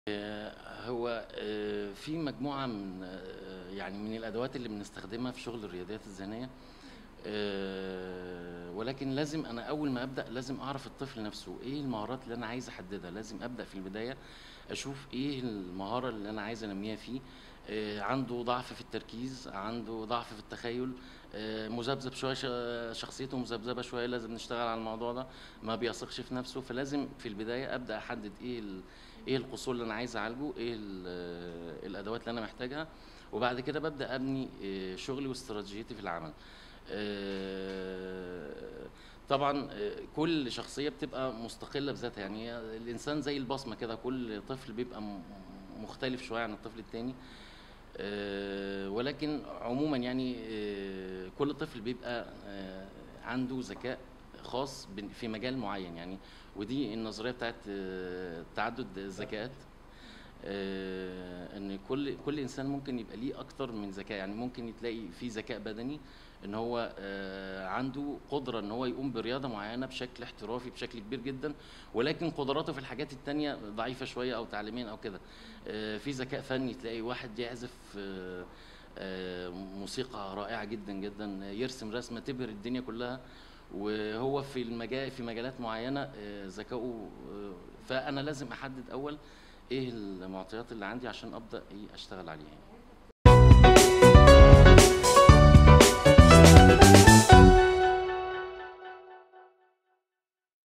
هو آه، في مجموعة من آه، يعني من الأدوات اللي بنستخدمها في شغل الرياضيات الذهنية آه، ولكن لازم أنا أول ما أبدأ لازم أعرف الطفل نفسه إيه المهارات اللي أنا عايز أحددها لازم أبدأ في البداية أشوف إيه المهارة اللي أنا عايز أنميها فيه آه، عنده ضعف في التركيز عنده ضعف في التخيل آه، مذبذب شوية ش- شخصيته مذبذبة شوية لازم نشتغل على الموضوع ده ما بيثقش في نفسه فلازم في البداية أبدأ أحدد إيه ال- ايه القصور اللي انا عايز اعالجه ايه ال- الادوات اللي انا محتاجها وبعد كده ببدا ابني آه، شغلي واستراتيجيتي في العمل آه، طبعا آه، كل شخصيه بتبقى مستقله بذاتها يعني هي الانسان زي البصمه كده كل طفل بيبقى م- مختلف شويه عن الطفل التاني آه، ولكن عموما يعني آه، كل طفل بيبقى آه، عنده ذكاء خاص بن- في مجال معين يعني ودي النظريه بتاعت آه، تعدد الذكاءات آه، ان كل كل انسان ممكن يبقى ليه اكتر من ذكاء يعني ممكن تلاقي في ذكاء بدني ان هو آه، عنده قدره ان هو يقوم برياضه معينه بشكل احترافي بشكل كبير جدا ولكن قدراته في الحاجات التانية ضعيفه شويه او تعليميا او كده آه، في ذكاء فني تلاقي واحد يعزف آه، آه، موسيقى رائعه جدا جدا يرسم رسمه تبهر الدنيا كلها وهو في المجال في مجالات معينه آه، ذكائه آه، فانا لازم احدد اول ايه المعطيات اللي عندي عشان ابدا ايه اشتغل عليها يعني.